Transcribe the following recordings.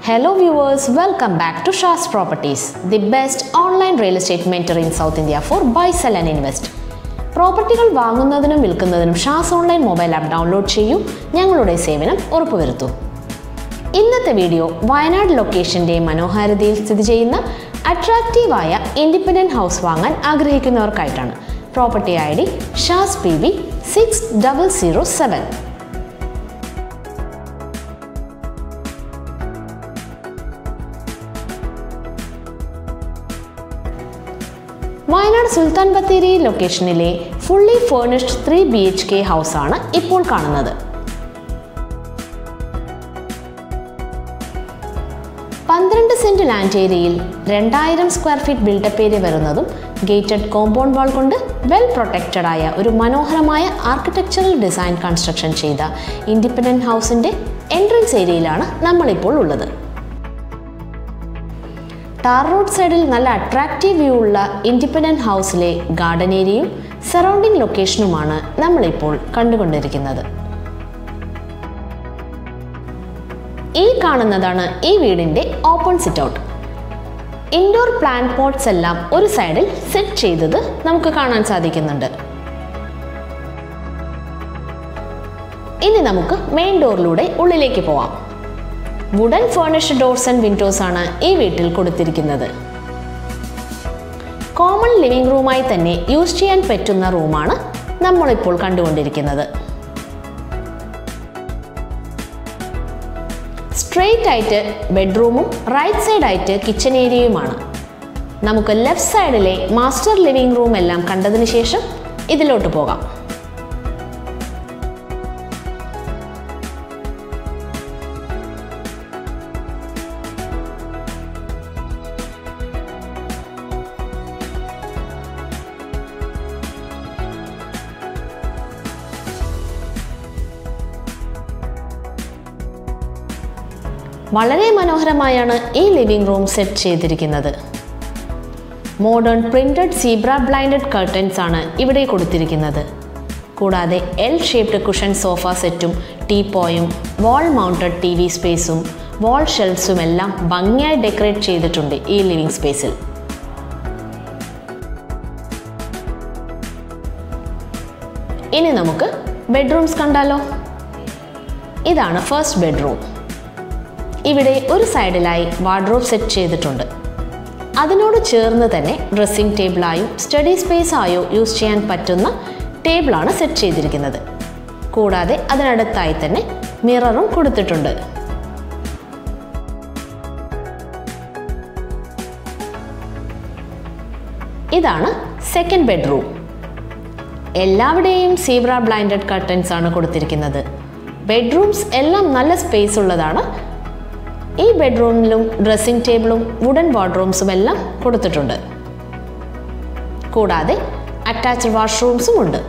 Hello viewers, welcome back to Shah's Properties, the best online real estate mentor in South India for buy, sell and invest. പ്രോപ്പർട്ടികൾ വാങ്ങുന്നതിനും വിൽക്കുന്നതിനും Shaz online mobile app download ചെയ്യൂ ഞങ്ങളുടെ സേവനം ഉറപ്പുവരുത്തൂ ഇന്നത്തെ video Wayanad ലൊക്കേഷന്റെ മനോഹാരിതയിൽ സ്ഥിതി ചെയ്യുന്ന അട്രാക്റ്റീവായ ഇൻഡിപെൻഡൻറ്റ് ഹൗസ് വാങ്ങാൻ ആഗ്രഹിക്കുന്നവർക്കായിട്ടാണ് property I D Shaz P B six double zero seven Wayanad Sultan Bathery ലൊക്കേഷനിലെ fully furnished three B H K ഹൗസാണ് ഇപ്പോൾ കാണുന്നത് പന്ത്രണ്ട് സെന്റ് ലാൻഡ് ഏരിയയിൽ രണ്ടായിരം സ്ക്വയർ ഫീറ്റ് ബിൽഡപ്പ് ഏരിയ വരുന്നതും ഗേറ്റഡ് കോമ്പൗണ്ട് വാൾ കൊണ്ട് വെൽ പ്രൊട്ടക്റ്റഡ് ആയ ഒരു മനോഹരമായ ആർക്കിടെക്ചറൽ ഡിസൈൻ കൺസ്ട്രക്ഷൻ ചെയ്ത ഇൻഡിപെൻഡൻറ്റ് ഹൗസിൻ്റെ എൻട്രൻസ് ഏരിയയിലാണ് നമ്മളിപ്പോൾ ഉള്ളത് ടാർ റോഡ് സൈഡിൽ നല്ല അട്രാക്റ്റീവ് വ്യൂ ഉള്ള ഇൻഡിപെൻഡൻറ്റ് ഹൗസിലെ ഗാർഡൻ ഏരിയയും സറൗണ്ടിംഗ് ലൊക്കേഷനുമാണ് നമ്മളിപ്പോൾ കണ്ടുകൊണ്ടിരിക്കുന്നത് ഈ കാണുന്നതാണ് ഈ വീടിൻ്റെ open sit out indoor plant pots എല്ലാം ഒരു സൈഡിൽ സെറ്റ് ചെയ്തത് നമുക്ക് കാണാൻ സാധിക്കുന്നുണ്ട് ഇനി നമുക്ക് മെയിൻ ഡോറിലൂടെ ഉള്ളിലേക്ക് പോവാം wooden furnished doors and windows ആണ് ഈ വീട്ടിൽ കൊടുത്തിരിക്കുന്നത് കോമൺ ലിവിംഗ് റൂമായി തന്നെ യൂസ് ചെയ്യാൻ പറ്റുന്ന റൂമാണ് നമ്മളിപ്പോൾ കണ്ടുകൊണ്ടിരിക്കുന്നത് സ്ട്രെയിറ്റ് ആയിട്ട് ബെഡ്റൂമും റൈറ്റ് സൈഡ് ആയിട്ട് കിച്ചൺ ഏരിയയുമാണ് നമുക്ക് ലെഫ്റ്റ് സൈഡിലെ മാസ്റ്റർ ലിവിംഗ് റൂം എല്ലാം കണ്ടതിന് ശേഷം ഇതിലോട്ട് പോകാം വളരെ മനോഹരമായാണ് ഈ ലിവിംഗ് റൂം സെറ്റ് ചെയ്തിരിക്കുന്നത് modern printed zebra blinded curtains ആണ് ഇവിടെ കൊടുത്തിരിക്കുന്നത് കൂടാതെ എൽ ഷേപ്ഡ് കുഷൻ സോഫ സെറ്റും ടീപ്പോയും വാൾ മൗണ്ടഡ് ടി വി സ്പേസും വാൾ ഷെൽഫ്സും എല്ലാം ഭംഗിയായി ഡെക്കറേറ്റ് ചെയ്തിട്ടുണ്ട് ഈ ലിവിംഗ് സ്പേസിൽ ഇനി നമുക്ക് ബെഡ്റൂംസ് കണ്ടാലോ ഇതാണ് ഫസ്റ്റ് ബെഡ്റൂം ഇവിടെ ഒരു സൈഡിലായി വാർഡ്രോബ് സെറ്റ് ചെയ്തിട്ടുണ്ട് അതിനോട് ചേർന്ന് തന്നെ ഡ്രസ്സിംഗ് ടേബിളായും സ്റ്റഡി സ്പേസ് ആയോ യൂസ് ചെയ്യാൻ പറ്റുന്ന ടേബിളാണ് സെറ്റ് ചെയ്തിരിക്കുന്നത് കൂടാതെ അതിനടുത്തായി തന്നെ മിററും കൊടുത്തിട്ടുണ്ട് ഇതാണ് സെക്കൻഡ് ബെഡ്റൂം എല്ലാവിടെയും സീബ്ര ബ്ലൈൻഡഡ് കർട്ടൻസ് ആണ് കൊടുത്തിരിക്കുന്നത് ബെഡ്റൂംസ് എല്ലാം നല്ല സ്പേസ് ഉള്ളതാണ് ഈ ബെഡ്റൂമിലും ഡ്രസ്സിംഗ് ടേബിളും വുഡൻ വാർഡ്റൂംസും എല്ലാം കൊടുത്തിട്ടുണ്ട് കൂടാതെ അറ്റാച്ച്ഡ് വാഷ്റൂംസും ഉണ്ട്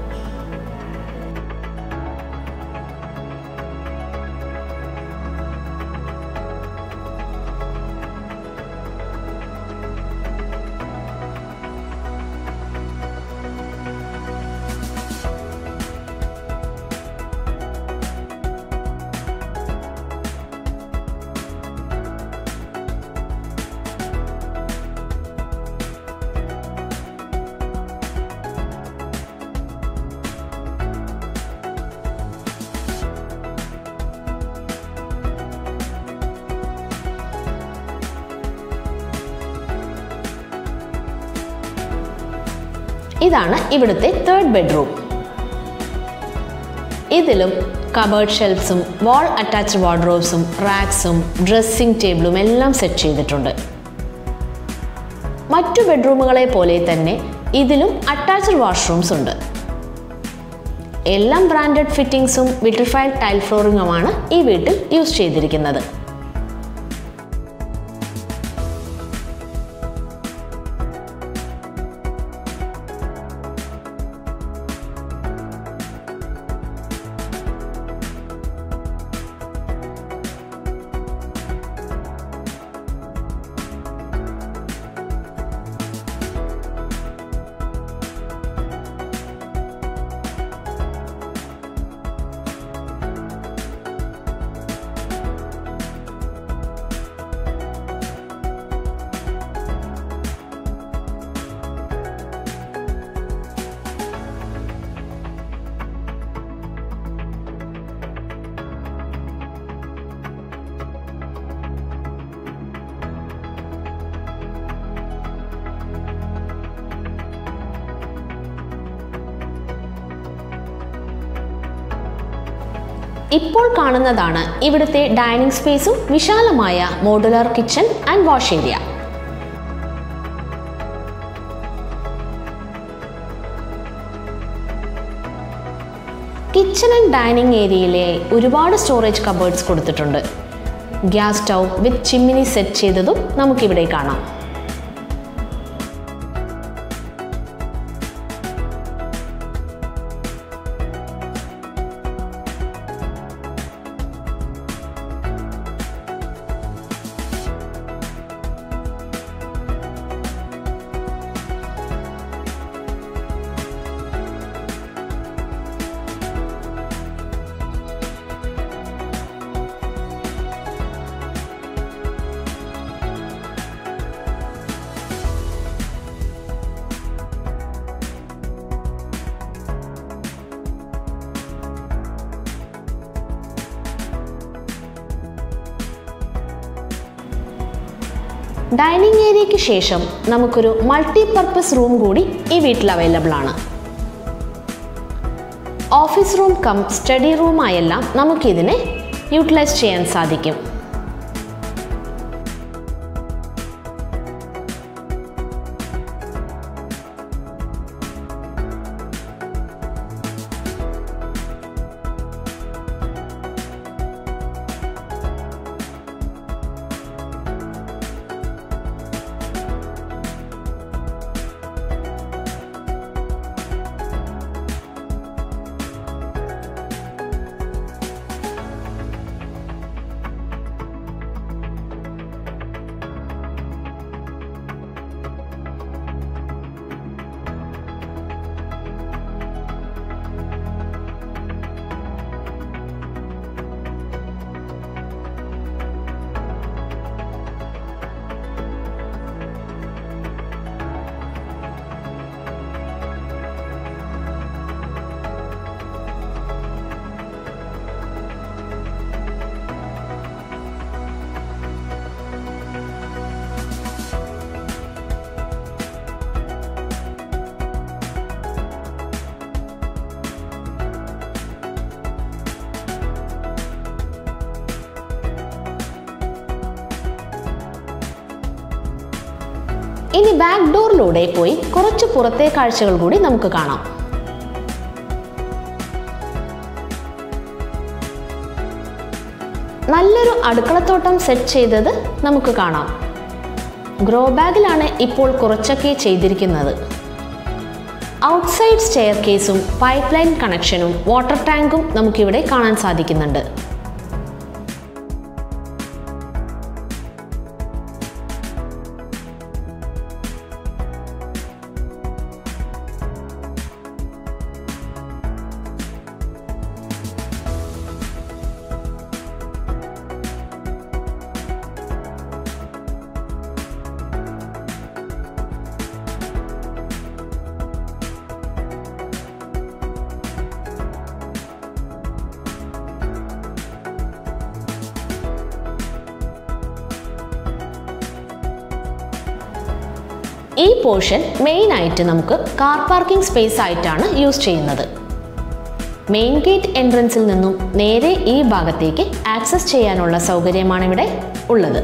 ഇതാണ് ഇവിടുത്തെ തേർഡ് ബെഡ്റൂം ഇതിലും കബേർഡ് ഷെൽഫ്സും വാൾ അറ്റാച്ച്ഡ് വാർഡ്രോബ്സും റാക്സും ഡ്രസ്സിംഗ് ടേബിളും എല്ലാം സെറ്റ് ചെയ്തിട്ടുണ്ട് മറ്റു ബെഡ്റൂമുകളെ പോലെ തന്നെ ഇതിലും അറ്റാച്ച്ഡ് വാഷ്റൂംസ് ഉണ്ട് എല്ലാം ബ്രാൻഡഡ് ഫിറ്റിംഗ്സും വിട്രിഫൈഡ് ടൈൽ ഫ്ലോറിങ്ങുമാണ് ഈ വീട്ടിൽ യൂസ് ചെയ്തിരിക്കുന്നത് ഇപ്പോൾ കാണുന്നതാണ് ഇവിടുത്തെ ഡൈനിങ് സ്പേസും വിശാലമായ modular kitchen and wash area kitchen and dining ഏരിയയിലെ ഒരുപാട് സ്റ്റോറേജ് കബേർഡ്സ് കൊടുത്തിട്ടുണ്ട് gas stove with chimney set ചെയ്തതും നമുക്കിവിടെ കാണാം ഡൈനിങ് ഏരിയയ്ക്ക് ശേഷം നമുക്കൊരു മൾട്ടി പർപ്പസ് റൂം കൂടി ഈ വീട്ടിൽ അവൈലബിൾ ആണ് ഓഫീസ് റൂം കം സ്റ്റഡി റൂമായെല്ലാം നമുക്കിതിനെ യൂട്ടിലൈസ് ചെയ്യാൻ സാധിക്കും ഇനി ബാക്ക് ഡോറിലൂടെ പോയി കുറച്ച് പുറത്തെ കാഴ്ചകൾ കൂടി നമുക്ക് കാണാം നല്ലൊരു അടുക്കളത്തോട്ടം സെറ്റ് ചെയ്തത് നമുക്ക് കാണാം ഗ്രോ ബാഗിലാണ് ഇപ്പോൾ കുറച്ചൊക്കെ ചെയ്തിരിക്കുന്നത് ഔട്ട്സൈഡ് സ്റ്റെയർ കേസും പൈപ്പ് ലൈൻ കണക്ഷനും വാട്ടർ ടാങ്കും നമുക്കിവിടെ കാണാൻ സാധിക്കുന്നുണ്ട് ഈ പോർഷൻ മെയിൻ ആയിട്ട് നമുക്ക് കാർ പാർക്കിംഗ് സ്പേസ് ആയിട്ടാണ് യൂസ് ചെയ്യുന്നത് മെയിൻ ഗേറ്റ് എൻട്രൻസിൽ നിന്നും നേരെ ഈ ഭാഗത്തേക്ക് ആക്സസ് ചെയ്യാനുള്ള സൗകര്യമാണ് ഇവിടെ ഉള്ളത്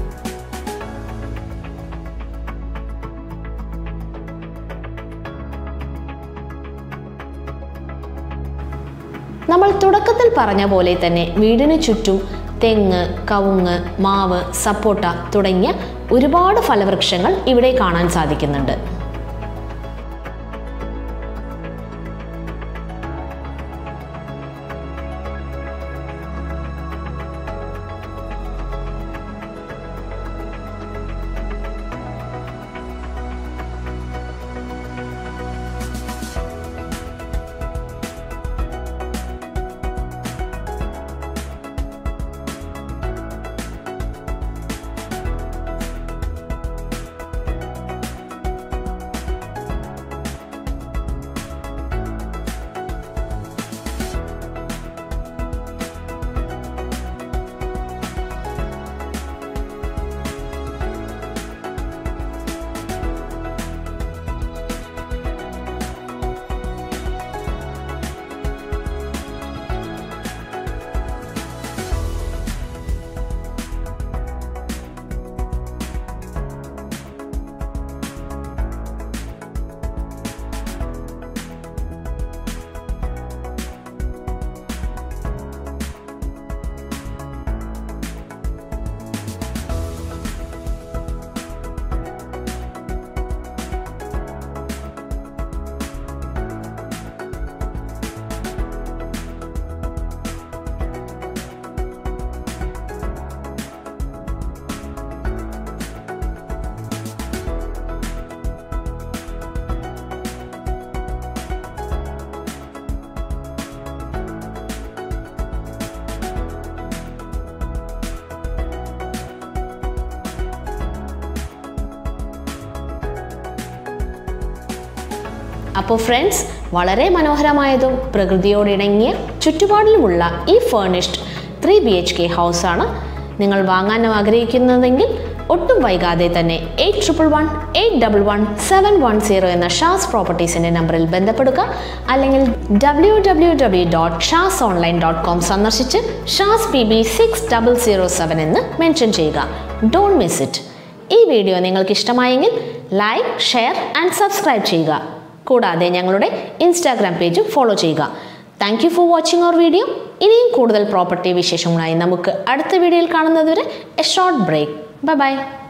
നമ്മൾ തുടക്കത്തിൽ പറഞ്ഞ പോലെ തന്നെ വീടിന് ചുറ്റും തെങ്ങ് കവുങ്ങ് മാവ് സപ്പോട്ട തുടങ്ങിയ ഒരുപാട് ഫലവൃക്ഷങ്ങൾ ഇവിടെ കാണാൻ സാധിക്കുന്നുണ്ട് അപ്പോൾ ഫ്രണ്ട്സ് വളരെ മനോഹരമായതും പ്രകൃതിയോടിണങ്ങിയ ചുറ്റുപാടിലുമുള്ള ഈ furnished three B H K ഹൗസാണ് നിങ്ങൾ വാങ്ങാൻ ആഗ്രഹിക്കുന്നതെങ്കിൽ ഒട്ടും വൈകാതെ തന്നെ eight triple one eight double one seven one zero എന്ന ഷാസ് പ്രോപ്പർട്ടീസിൻ്റെ നമ്പറിൽ ബന്ധപ്പെടുക അല്ലെങ്കിൽ W W W dot Shaz online dot com സന്ദർശിച്ച് Shaz P B six double zero seven എന്ന് മെൻഷൻ ചെയ്യുക ഡോണ്ട് മിസ് ഇറ്റ് ഈ വീഡിയോ നിങ്ങൾക്ക് ഇഷ്ടമായെങ്കിൽ ലൈക്ക് ഷെയർ ആൻഡ് സബ്സ്ക്രൈബ് ചെയ്യുക കൂടാതെ ഞങ്ങളുടെ ഇൻസ്റ്റാഗ്രാം പേജും ഫോളോ ചെയ്യുക thank you for watching our video ഇനിയും കൂടുതൽ പ്രോപ്പർട്ടി വിശേഷങ്ങളായി നമുക്ക് അടുത്ത വീഡിയോയിൽ കാണുന്നതുവരെ a short break bye by